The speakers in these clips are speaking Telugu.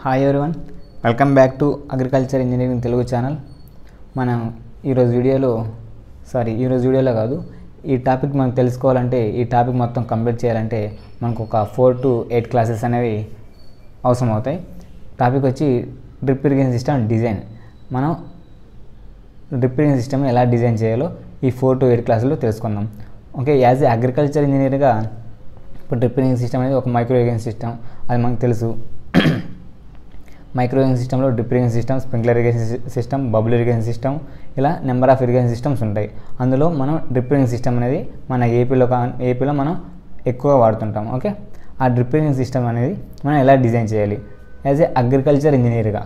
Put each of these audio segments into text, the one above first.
hi everyone welcome back to agriculture engineering Telugu channel మనం ఈరోజు వీడియోలో సారీ ఈరోజు వీడియోలో కాదు ఈ టాపిక్ మనకు తెలుసుకోవాలంటే ఈ టాపిక్ మొత్తం కంప్లీట్ చేయాలంటే మనకు ఒక ఫోర్ టు ఎయిట్ క్లాసెస్ అనేవి అవసరం అవుతాయి టాపిక్ వచ్చి డ్రిప్ ఇరిగేషన్ సిస్టమ్ డిజైన్ మనం డ్రిప్ ఇరిగేషన్ సిస్టమ్ ఎలా డిజైన్ చేయాలో ఈ ఫోర్ టు ఎయిట్ క్లాసులో తెలుసుకుందాం ఓకే యాజ్ ఏ అగ్రికల్చర్ ఇంజనీర్గా ఇప్పుడు డ్రిప్ ఇరిగేషన్ సిస్టమ్ అనేది ఒక మైక్రో ఇరిగేషన్ సిస్టమ్ అది మనకు తెలుసు మైక్రో ఇరిగేషన్ సిస్టంలో drip irrigation system sprinkler irrigation system bubble irrigation system ఇలా నెంబర్ ఆఫ్ ఇరిగేషన్ సిస్టమ్స్ ఉంటాయి అందులో మనం డ్రిప్ ఇరిగేషన్ సిస్టమ్ అనేది మన ఏపీలో కా ఏపీలో మనం ఎక్కువగా వాడుతుంటాం ఓకే ఆ డ్రిప్ ఇరిగేషన్ సిస్టమ్ అనేది మనం ఎలా డిజైన్ చేయాలి యాజ్ ఏ అగ్రికల్చర్ ఇంజనీర్గా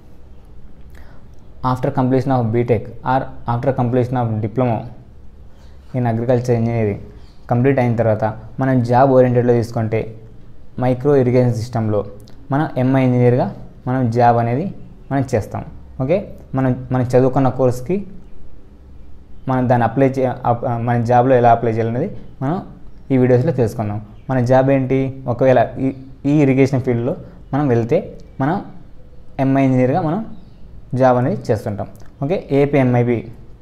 after completion of BTech or after completion of diploma in agriculture engineering complete అయిన తర్వాత మనం జాబ్ ఓరియంటెడ్లో తీసుకుంటే మైక్రో ఇరిగేషన్ సిస్టంలో మనం ఎంఐ ఇంజనీర్గా మనం జాబ్ అనేది మనం చేస్తాం ఓకే మనం మనం చదువుకున్న కోర్స్కి మనం దాన్ని అప్లై చే అప్- మన జాబ్లో ఎలా అప్లై చేయాలనేది మనం ఈ వీడియోస్లో తెలుసుకుందాం మన జాబ్ ఏంటి ఒకవేళ ఈ ఈ ఇరిగేషన్ ఫీల్డ్లో మనం వెళ్తే మనం ఎంఐ ఇంజనీర్గా మనం జాబ్ అనేది చేస్తుంటాం ఓకే ఏపీ ఎంఐబి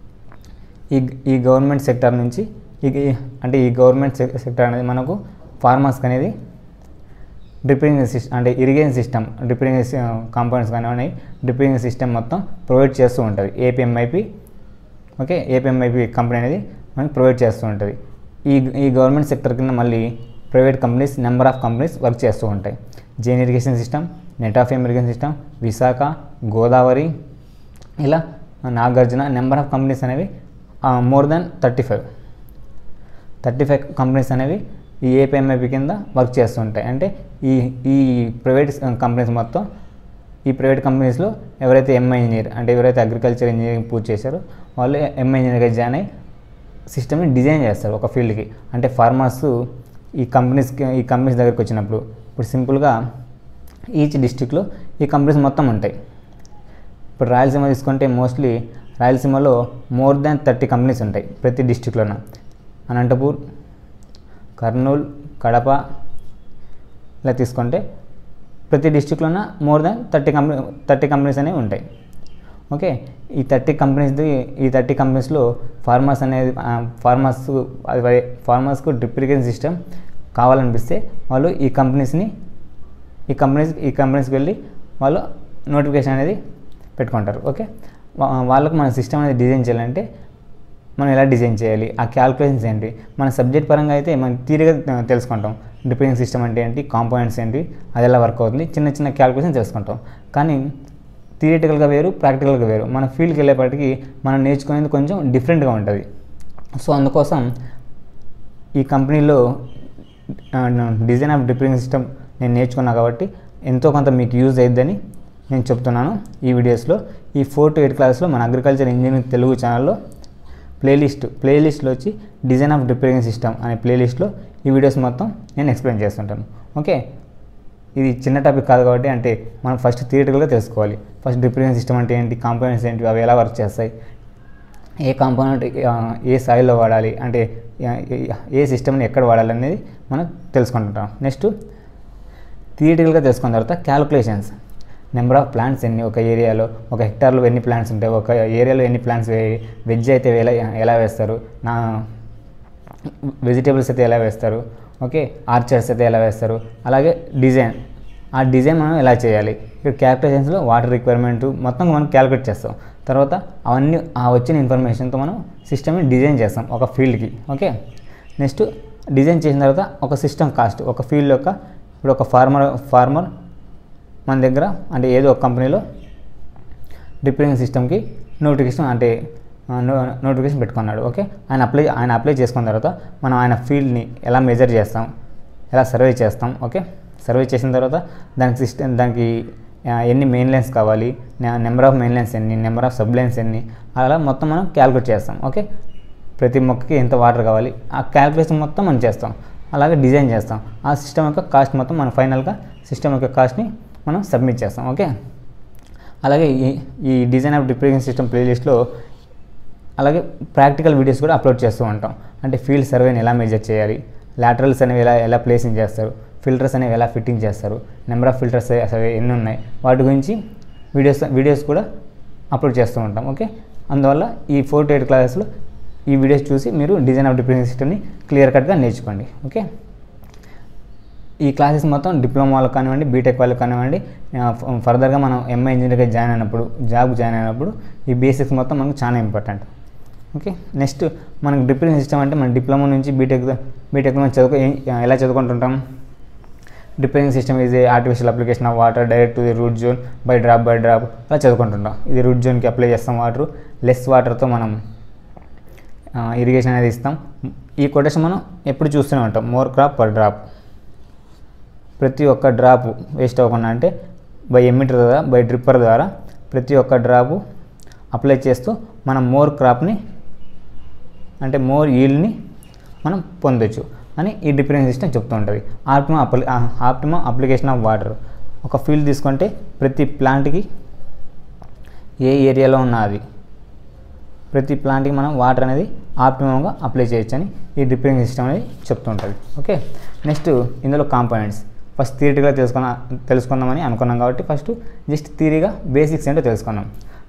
ఈ ఈ గవర్నమెంట్ సెక్టర్ నుంచి ఈ ఈ- అంటే ఈ గవర్నమెంట్ సెక్- సెక్టర్ అనేది మనకు ఫార్మర్స్కి అనేది డ్రిప్పింగ్ సిస్టమ్ అంటే ఇరిగేషన్ సిస్టమ్ డ్రిప్పింగ్ కాంపౌండ్స్ కానివ్వండి డ్రిప్పింగ్ సిస్టమ్ మొత్తం ప్రొవైడ్ చేస్తూ ఉంటుంది ఏపీఎంఐపి ఓకే ఏపీఎంఐపి కంపెనీ అనేది మనకి ప్రొవైడ్ చేస్తూ ఉంటుంది ఈ ఈ గవర్నమెంట్ సెక్టర్ కింద మళ్ళీ private companies number of companies work చేస్తూ ఉంటాయి Jain irrigation system net of irrigation system Visakha Godavari ఇలా నాగార్జున నెంబర్ ఆఫ్ కంపెనీస్ అనేవి more than thirty five thirty five companies అనేవి ఈ ఏపీఎంఐపి కింద వర్క్ చేస్తుంటాయి అంటే ఈ ఈ ప్రైవేట్ కంపెనీస్ మొత్తం ఈ ప్రైవేట్ కంపెనీస్లో ఎవరైతే ఎంఐ ఇంజనీర్ అంటే ఎవరైతే అగ్రికల్చర్ ఇంజనీరింగ్ పూర్తి చేశారో వాళ్ళు ఎంఐ ఇంజనీర్గా జాయిన్ అయ్యి సిస్టమ్ని డిజైన్ చేస్తారు ఒక ఫీల్డ్కి అంటే ఫార్మర్స్ ఈ కంపెనీస్కి ఈ కంపెనీస్ దగ్గరికి వచ్చినప్పుడు ఇప్పుడు సింపుల్గా ఈచ్ డిస్టిక్లో ఈ కంపెనీస్ మొత్తం ఉంటాయి ఇప్పుడు రాయలసీమ తీసుకుంటే మోస్ట్లీ రాయలసీమలో మోర్ దాన్ థర్టీ కంపెనీస్ ఉంటాయి ప్రతి డిస్టిక్లోన అనంతపూర్ కర్నూలు కడప ఇలా తీసుకుంటే ప్రతి డిస్టిక్లోన more than thirty company thirty companies అనేవి ఉంటాయి ఓకే ఈ థర్టీ కంపెనీస్ది ఈ థర్టీ కంపెనీస్లో ఫార్మర్స్ అనేది ఫార్మర్స్ అది ఫార్మర్స్కు డ్రిప్ ఇరిగేషన్ సిస్టమ్ కావాలనిపిస్తే వాళ్ళు ఈ కంపెనీస్ని ఈ కంపెనీస్ ఈ కంపెనీస్కి వెళ్ళి వాళ్ళు నోటిఫికేషన్ అనేది పెట్టుకుంటారు ఓకే వా- వాళ్ళకు మన సిస్టమ్ అనేది డిజైన్ చేయాలంటే మనం ఎలా డిజైన్ చేయాలి ఆ క్యాల్కులేషన్స్ ఏంటి మన సబ్జెక్ట్ పరంగా అయితే మనం తీరిగా తె- తెలుసుకుంటాం డిపెండింగ్ సిస్టమ్ అంటే ఏంటి కాంపోనెంట్స్ ఏంటి అది ఎలా వర్క్ అవుతుంది చిన్న చిన్న క్యాల్కులేషన్ తెలుసుకుంటాం కానీ థియరిటికల్గా వేరు ప్రాక్టికల్గా వేరు మన ఫీల్డ్కి వెళ్ళేపటికి మనం నేర్చుకునేది కొంచెం డిఫరెంట్గా ఉంటుంది సో అందుకోసం ఈ కంపెనీలో డిజైన్ ఆఫ్ డిప్రింగ్ సిస్టమ్ నేను నేర్చుకున్నా కాబట్టి ఎంతో కొంత మీకు యూజ్ అయ్యిద్దని నేను చెప్తున్నాను ఈ వీడియోస్లో ఈ ఫోర్ టు ఎయిట్ క్లాస్లో మన అగ్రికల్చర్ ఇంజనీరింగ్ తెలుగు ఛానల్లో ప్లేలిస్ట్ ప్లేలిస్ట్లో వచ్చి డిజైన్ ఆఫ్ డిప్రింగ్ సిస్టమ్ అనే ప్లేలిస్ట్లో ఈ వీడియోస్ మొత్తం నేను ఎక్స్ప్లెయిన్ చేస్తుంటాను ఓకే ఇది చిన్న టాపిక్ కాదు కాబట్టి అంటే మనం ఫస్ట్ థియేటికల్గా తెలుసుకోవాలి ఫస్ట్ డిప్రింగ్ సిస్టమ్ అంటే ఏంటి కాంపోనెంట్స్ ఏంటి అవి ఎలా వర్క్ చేస్తాయి ఏ కాంపోనెంట్ ఏ స్థాయిలో వాడాలి అంటే ఆ, ఏ- ఏ సిస్టమ్ని ఎక్కడ వాడాలి అనేది మనం తెలుసుకుంటుంటాం నెక్స్ట్ థియేటికల్గా తెలుసుకున్న తర్వాత క్యాలిక్యులేషన్స్ నెంబర్ ఆఫ్ ప్లాంట్స్ ఎన్ని ఒక ఏరియాలో ఒక హెక్టార్లో ఎన్ని ప్లాంట్స్ ఉంటాయి ఒక ఏరియాలో ఎన్ని ప్లాంట్స్ వెజ్ అయితే ఎలా ఎలా వేస్తారు నా వెజిటేబుల్స్ అయితే ఎలా వేస్తారు ఓకే ఆర్చర్స్ అయితే ఎలా వేస్తారు అలాగే డిజైన్ ఆ డిజైన్ మనం ఎలా చేయాలి ఇక్కడ క్యాల్కులేషన్స్లో వాటర్ రిక్వైర్మెంట్ మొత్తం మనం క్యాలిక్యులేట్ చేస్తాం తర్వాత అవన్నీ ఆ వచ్చిన ఇన్ఫర్మేషన్తో మనం సిస్టమ్ని డిజైన్ చేస్తాం ఒక ఫీల్డ్కి ఓకే నెక్స్ట్ డిజైన్ చేసిన తర్వాత ఒక సిస్టమ్ కాస్ట్ ఒక ఫీల్డ్ యొక్క ఇప్పుడు ఒక ఫార్మర్ ఫార్మర్ మన దగ్గర అంటే ఏదో ఒక కంపెనీలో రిపేరింగ్ సిస్టమ్కి నోటిఫికేషన్ అంటే ఆ, నో నోటిఫికేషన్ పెట్టుకున్నాడు ఓకే ఆయన అప్లై ఆయన అప్లై చేసుకున్న తర్వాత మనం ఆయన ఫీల్డ్ని ఎలా మెజర్ చేస్తాం ఎలా సర్వే చేస్తాం ఓకే సర్వే చేసిన తర్వాత దానికి సిస్టమ్ దానికి ఆ, ఎన్ని మెయిన్ లైన్స్ కావాలి నెంబర్ ఆఫ్ మెయిన్ లైన్స్ ఎన్ని నెంబర్ ఆఫ్ సబ్ లైన్స్ ఎన్ని అలా మొత్తం మనం క్యాలిక్యులేట్ చేస్తాం ఓకే ప్రతి మొక్కకి ఎంత వాటర్ కావాలి ఆ క్యాలిక్యులేషన్ మొత్తం మనం చేస్తాం అలాగే డిజైన్ చేస్తాం ఆ సిస్టమ్ యొక్క కాస్ట్ మొత్తం మనం ఫైనల్గా సిస్టమ్ యొక్క కాస్ట్ని మనం సబ్మిట్ చేస్తాం ఓకే అలాగే ఈ ఈ డిజైన్ ఆఫ్ డిప్రెషన్ సిస్టమ్ ప్లేలిస్ట్లో అలాగే ప్రాక్టికల్ వీడియోస్ కూడా అప్లోడ్ చేస్తూ ఉంటాం అంటే ఫీల్డ్ సర్వేని ఎలా మెజర్ చేయాలి లాటరల్స్ అనేవి ఎలా ఎలా ప్లేసింగ్ చేస్తారు ఫిల్టర్స్ అనేవి ఎలా ఫిట్టింగ్ చేస్తారు నెంబర్ ఆఫ్ ఫిల్టర్స్ అసలు ఎన్ని ఉన్నాయి వాటి గురించి వీడియోస్ వీడియోస్ కూడా అప్లోడ్ చేస్తూ ఉంటాం ఓకే అందువల్ల ఈ ఫోర్ టు ఎయిట్ క్లాసెస్లో ఈ వీడియోస్ చూసి మీరు డిజైన్ ఆఫ్ డిప్రెషన్ సిస్టమ్ని క్లియర్ కట్గా నేర్చుకోండి ఓకే ఈ క్లాసెస్ మొత్తం డిప్లొమా వాళ్ళకి కానివ్వండి బీటెక్ వాళ్ళకి కానివ్వండి ఆ, ఫ- ఫర్దర్గా మనం ఎంఐ ఇంజనీర్గా జాయిన్ అయినప్పుడు జాబ్ జాయిన్ అయినప్పుడు ఈ బేసిక్స్ మొత్తం మనకు చాలా ఇంపార్టెంట్ ఓకే నెక్స్ట్ మనకు డిప్రెషన్ సిస్టమ్ అంటే మన డిప్లొమా నుంచి బీటెక్ బీటెక్ మనం చదువుకో ఏం- ఎలా చదువుకుంటుంటాం depending system is a artificial application of water direct to the root zone by drop by drop అలా చదువుకుంటుంటాం ఇది రూట్ జోన్కి అప్లై చేస్తాం వాటర్ లెస్ వాటర్తో మనం ఇరిగేషన్ అనేది ఇస్తాం ఈ కొటేషన్ మనం ఎప్పుడు చూస్తూనే ఉంటాం మోర్ క్రాప్ పర్ డ్రాప్ ప్రతి ఒక్క డ్రాప్ వేస్ట్ అవ్వకుండా అంటే బై ఎమిటర్ ద్వారా బై డ్రిప్పర్ ద్వారా ప్రతి ఒక్క డ్రాపు అప్లై చేస్తూ మనం మోర్ క్రాప్ని అంటే మోర్ ఈల్డ్ని మనం పొందొచ్చు అని ఈ డిఫరెన్స్ సిస్టమ్ చెప్తూ ఉంటుంది ఆప్టిమం అప్లి ఆప్టిమం అప్లికేషన్ ఆఫ్ వాటర్ ఒక ఫీల్డ్ తీసుకుంటే ప్రతి ప్లాంట్కి ఏ ఏరియాలో ఉన్న అది ప్రతి ప్లాంట్కి మనం వాటర్ అనేది ఆప్టిమంగా అప్లై చేయొచ్చు అని ఈ డ్రిప్పింగ్ సిస్టమ్ అనేది చెప్తుంటుంది ఓకే నెక్స్ట్ ఇందులో కాంపోనెంట్స్ ఫస్ట్ థియరిటిగా తెలుసుకున్న తెలుసుకుందామని అనుకున్నాం కాబట్టి ఫస్ట్ జస్ట్ థియరీగా బేసిక్స్ ఏంటో తెలుసుకున్నాం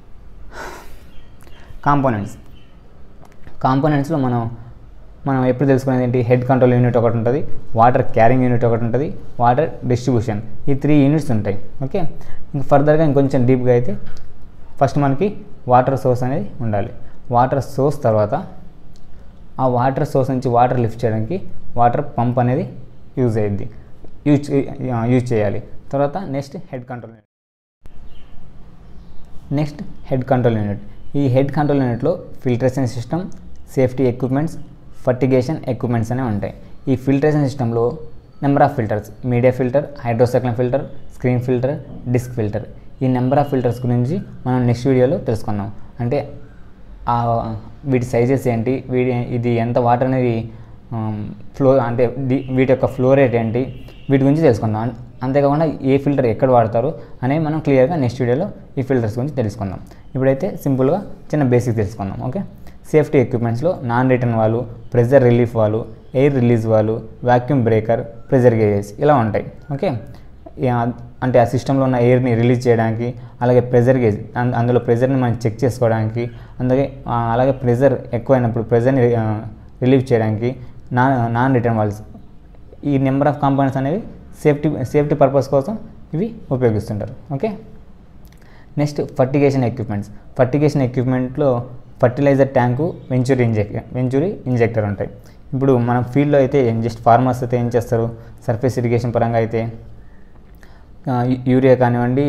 కాంపోనెంట్స్ కాంపోనెంట్స్లో మనం మనం ఎప్పుడు తెలుసుకునేది ఏంటి హెడ్ కంట్రోల్ యూనిట్ ఒకటి ఉంటుంది వాటర్ క్యారింగ్ యూనిట్ ఒకటి ఉంటుంది వాటర్ డిస్ట్రిబ్యూషన్ ఈ త్రీ యూనిట్స్ ఉంటాయి ఓకే ఇంకా ఫర్దర్గా ఇంకొంచెం డీప్గా అయితే ఫస్ట్ మనకి వాటర్ సోర్స్ అనేది ఉండాలి వాటర్ సోర్స్ తర్వాత ఆ వాటర్ సోర్స్ నుంచి వాటర్ లిఫ్ట్ చేయడానికి వాటర్ పంప్ అనేది యూజ్ అయ్యిద్ది యూజ్ యూజ్ చేయాలి తర్వాత next head control unit next head control unit ఈ హెడ్ కంట్రోల్ యూనిట్లో filtration system safety equipments fertigation equipments అనేవి ఉంటాయి ఈ ఫిల్టరేషన్ సిస్టంలో number of filters media filter hydrocyclone filter screen filter disc filter ఈ నెంబర్ ఆఫ్ ఫిల్టర్స్ గురించి మనం నెక్స్ట్ వీడియోలో తెలుసుకుందాం అంటే ఆ వీటి సైజెస్ ఏంటి వీటి ఇది ఎంత వాటర్ అనేది ఫ్లో అంటే ది- వీటి యొక్క ఫ్లో రేట్ ఏంటి వీటి గురించి తెలుసుకుందాం అం- అంతేకాకుండా ఏ ఫిల్టర్ ఎక్కడ వాడతారు అనేవి మనం క్లియర్గా నెక్స్ట్ వీడియోలో ఈ ఫిల్టర్స్ గురించి తెలుసుకుందాం ఇప్పుడైతే సింపుల్గా చిన్న బేసిక్ తెలుసుకుందాం ఓకే సేఫ్టీ ఎక్విప్మెంట్స్లో non return valve pressure relief valve air release valve vacuum breaker pressure gauges ఇలా ఉంటాయి ఓకే యా- అంటే ఆ సిస్టంలో ఉన్న ఎయిర్ని రిలీజ్ చేయడానికి అలాగే ప్రెజర్ గేజ్ అం- అందులో ప్రెజర్ని మనం చెక్ చేసుకోవడానికి అందుకే ఆ, అలాగే ప్రెజర్ ఎక్కువైనప్పుడు ప్రెజర్ని రిలీవ్ చేయడానికి నాన్ నాన్ రిటర్న్ వాల్స్ ఈ నెంబర్ ఆఫ్ కాంపోనెంట్స్ అనేవి సేఫ్టీ సేఫ్టీ పర్పస్ కోసం ఇవి ఉపయోగిస్తుంటారు okay next fertigation equipments fertigation ఎక్విప్మెంట్లో ఫర్టిలైజర్ ట్యాంకు వెంచురీ ఇంజెక్ వెంచురీ ఇంజెక్టర్ ఉంటాయి ఇప్పుడు మన ఫీల్డ్లో అయితే ఏం జస్ట్ ఫార్మర్స్ అయితే ఏం చేస్తారు సర్ఫేస్ ఇరిగేషన్ పరంగా అయితే ఆ, యూ- యూరియా కానివ్వండి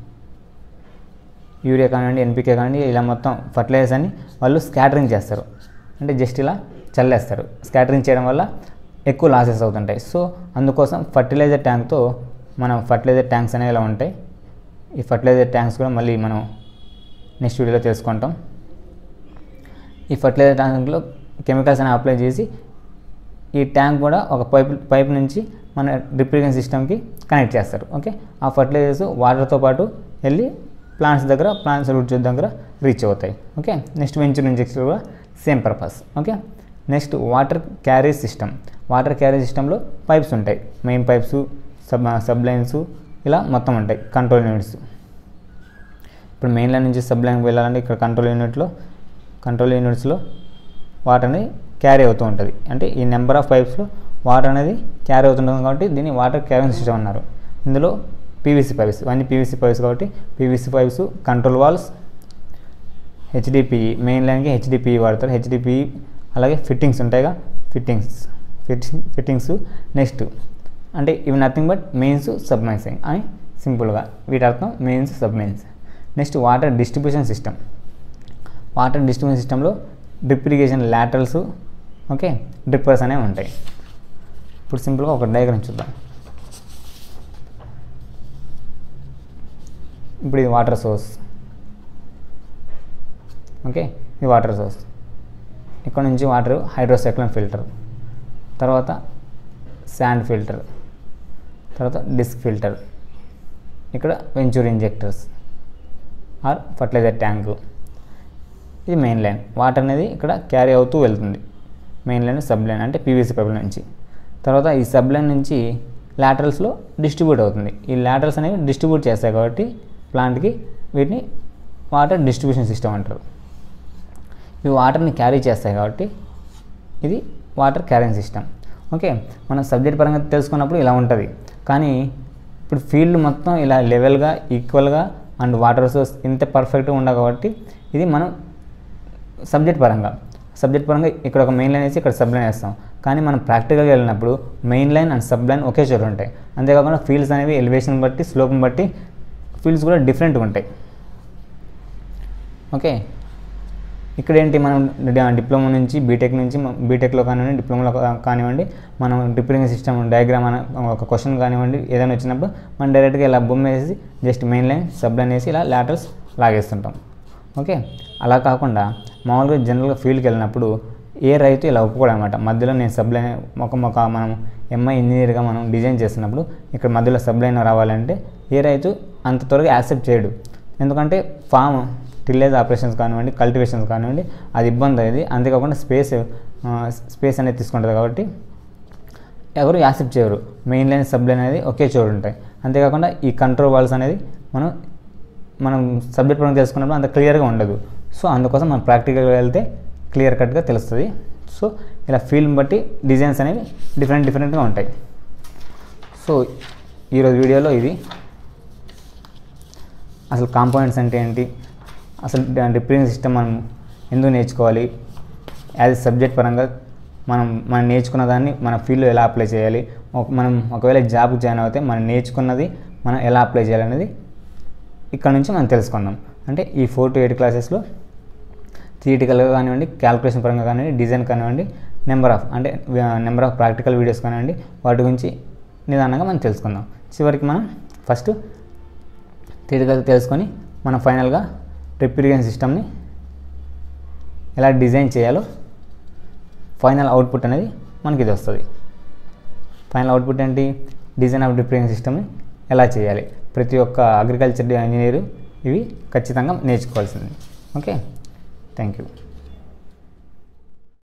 యూరియా కానివ్వండి ఎన్పికే కానివ్వండి ఇలా మొత్తం ఫర్టిలైజర్స్ అని వాళ్ళు స్కాటరింగ్ చేస్తారు అంటే జస్ట్ ఇలా చల్లేస్తారు స్కాటరింగ్ చేయడం వల్ల ఎక్కువ లాసెస్ అవుతుంటాయి సో అందుకోసం ఫర్టిలైజర్ ట్యాంక్తో మనం ఫర్టిలైజర్ ట్యాంక్స్ అనేవి ఇలా ఉంటాయి ఈ ఫర్టిలైజర్ ట్యాంక్స్ కూడా మళ్ళీ మనం నెక్స్ట్ వీడియోలో తెలుసుకుంటాం ఈ ఫర్టిలైజర్ ట్యాంక్లో కెమికల్స్ అనేవి అప్లై చేసి ఈ ట్యాంక్ కూడా ఒక పైప్ పైప్ నుంచి మన డ్రిప్రిగేషన్ సిస్టమ్కి కనెక్ట్ చేస్తారు ఓకే ఆ ఫర్టిలైజర్స్ వాటర్తో పాటు వెళ్ళి ప్లాంట్స్ దగ్గర ప్లాంట్స్ రూట్ దగ్గర రీచ్ అవుతాయి ఓకే నెక్స్ట్ వెంచర్ ఇంజెక్షన్ కూడా same purpose okay next water carry system water carry సిస్టంలో పైప్స్ ఉంటాయి main pipes sub sub lines ఇలా మొత్తం ఉంటాయి కంట్రోల్ యూనిట్స్ ఇప్పుడు మెయిన్ లైన్ నుంచి సబ్ లైన్కి వెళ్ళాలంటే ఇక్కడ కంట్రోల్ యూనిట్లో కంట్రోల్ యూనిట్స్లో వాటర్ అనేది క్యారీ అవుతూ ఉంటుంది అంటే ఈ నెంబర్ ఆఫ్ పైప్స్లో వాటర్ అనేది క్యారీ అవుతుంటుంది కాబట్టి దీన్ని వాటర్ క్యారింగ్ సిస్టమ్ అన్నారు ఇందులో పీవీసీ పైప్స్ ఇవన్నీ పీవీసీ పైప్స్ కాబట్టి PVC pipes control valves HDPE main లైన్కి హెచ్డిపిఈ వాడతారు హెచ్డిపిఈ అలాగే ఫిట్టింగ్స్ ఉంటాయిగా ఫిట్టింగ్స్ ఫిట్టింగ్స్ నెక్స్ట్ అంటే ఇవి nothing but mains sub mains అని సింపుల్గా వీటి అర్థం mains sub mains next water distribution system water distribution సిస్టంలో drip irrigation laterals okay drippers అనేవి ఉంటాయి ఇప్పుడు సింపుల్గా ఒక డయాగ్రామ్ చూద్దాం ఇప్పుడు ఇది వాటర్ సోర్స్ ఓకే ఇది వాటర్ సోర్స్ ఇక్కడ నుంచి వాటర్ హైడ్రోసైక్లోన్ ఫిల్టర్ తర్వాత శాండ్ ఫిల్టర్ తర్వాత డిస్క్ ఫిల్టర్ ఇక్కడ venturi injectors or fertiliser tank ఇది మెయిన్ లైన్ వాటర్ అనేది ఇక్కడ క్యారీ అవుతూ వెళ్తుంది మెయిన్ లైన్ సబ్ లైన్ అంటే పీవీసీ పైపుల నుంచి తర్వాత ఈ సబ్ లైన్ నుంచి లాటరల్స్లో డిస్ట్రిబ్యూట్ అవుతుంది ఈ లాటరల్స్ అనేవి డిస్ట్రిబ్యూట్ చేస్తాయి కాబట్టి ప్లాంట్కి వీటిని వాటర్ డిస్ట్రిబ్యూషన్ సిస్టమ్ అంటారు ఇవి వాటర్ని క్యారీ చేస్తాయి కాబట్టి ఇది వాటర్ క్యారింగ్ సిస్టమ్ ఓకే మనం సబ్జెక్ట్ పరంగా తెలుసుకున్నప్పుడు ఇలా ఉంటుంది కానీ ఇప్పుడు ఫీల్డ్ మొత్తం ఇలా లెవెల్గా ఈక్వల్గా అండ్ వాటర్ సోర్స్ ఇంత పర్ఫెక్ట్గా ఉండవు కాబట్టి ఇది మనం సబ్జెక్ట్ పరంగా సబ్జెక్ట్ పరంగా ఇక్కడ ఒక మెయిన్ లైన్ వేసి ఇక్కడ సబ్ లైన్ వేస్తాం కానీ మనం ప్రాక్టికల్గా వెళ్ళినప్పుడు main line and sub line ఒకే చోట ఉంటాయి అంతేకాకుండా ఫీల్డ్స్ అనేవి ఎలివేషన్ బట్టి స్లోప్ని బట్టి ఫీల్డ్స్ కూడా డిఫరెంట్గా ఉంటాయి ఓకే ఇక్కడ ఏంటి మనం డి- డిప్లొమా నుంచి బీటెక్ నుంచి మ- బీటెక్లో కానివ్వండి డిప్లొమాలో కా- కానివ్వండి మనం డ్రిప్పింగ్ సిస్టమ్ డయాగ్రామ్ అనే ఒక క్వశ్చన్ కానివ్వండి ఏదైనా వచ్చినప్పుడు మనం డైరెక్ట్గా ఇలా బొమ్మ వేసి just main line sub line వేసి ఇలా లాటర్స్ లాగేస్తుంటాం ఓకే అలా కాకుండా మామూలుగా జనరల్గా ఫీల్డ్కి వెళ్ళినప్పుడు ఏ రైతు ఇలా ఒప్పుకోడు అనమాట మధ్యలో నేను సబ్ లైన్ ఒక ఒక మనం ఎంఐ ఇంజనీర్గా మనం డిజైన్ చేస్తున్నప్పుడు ఇక్కడ మధ్యలో సబ్ లైన్ రావాలంటే ఏ రైతు అంత త్వరగా యాక్సెప్ట్ చేయడు ఎందుకంటే ఫామ్ టిల్లేజ్ ఆపరేషన్స్ కానివ్వండి కల్టివేషన్స్ కానివ్వండి అది ఇబ్బంది అయ్యేది అంతేకాకుండా స్పేస్ స్పేస్ అనేది తీసుకుంటుంది కాబట్టి ఎవరు యాక్సెప్ట్ చేయరు మెయిన్ లైన్ సబ్ లైన్ అనేది ఒకే చోటు ఉంటాయి అంతేకాకుండా ఈ కంట్రోల్ వాల్స్ అనేది మనం మనం సబ్జెక్ట్ పరంగా తెలుసుకున్నప్పుడు అంత క్లియర్గా ఉండదు సో అందుకోసం మనం ప్రాక్టికల్గా వెళ్తే క్లియర్ కట్గా తెలుస్తుంది సో ఇలా ఫీల్డ్ని బట్టి డిజైన్స్ అనేవి డిఫరెంట్ డిఫరెంట్గా ఉంటాయి సో ఈరోజు వీడియోలో ఇది అసలు కాంపోనెంట్స్ అంటే ఏంటి అసలు రిప్రింగ్ సిస్టమ్ మనం ఎందుకు నేర్చుకోవాలి యాజ్ సబ్జెక్ట్ పరంగా మనం మనం నేర్చుకున్న దాన్ని మన ఫీల్డ్లో ఎలా అప్లై చేయాలి ఒక- మనం ఒకవేళ జాబ్కి జాయిన్ అవుతే మనం నేర్చుకున్నది మనం ఎలా అప్లై చేయాలనేది ఇక్కడ నుంచి మనం తెలుసుకుందాం అంటే ఈ ఫోర్ టు ఎయిట్ క్లాసెస్లో థియేటికల్గా కానివ్వండి క్యాలిక్యులేషన్ పరంగా కానివ్వండి డిజైన్ కానివ్వండి నెంబర్ ఆఫ్ అంటే నెంబర్ ఆఫ్ ప్రాక్టికల్ వీడియోస్ కానివ్వండి వాటి గురించి నిదానంగా మనం తెలుసుకుందాం చివరికి మనం ఫస్ట్ థియేటికల్ తెలుసుకొని మనం ఫైనల్గా డ్రిప్ ఇరిగేషన్ సిస్టమ్ని ఎలా డిజైన్ చేయాలో ఫైనల్ అవుట్పుట్ అనేది మనకి ఇది వస్తుంది ఫైనల్ అవుట్పుట్ ఏంటి డిజైన్ ఆఫ్ డ్రిప్ ఇరిగేషన్ సిస్టమ్ని ఎలా చేయాలి ప్రతి ఒక్క అగ్రికల్చర్ ఇంజనీరు ఇవి ఖచ్చితంగా నేర్చుకోవాల్సింది ఓకే థ్యాంక్ యూ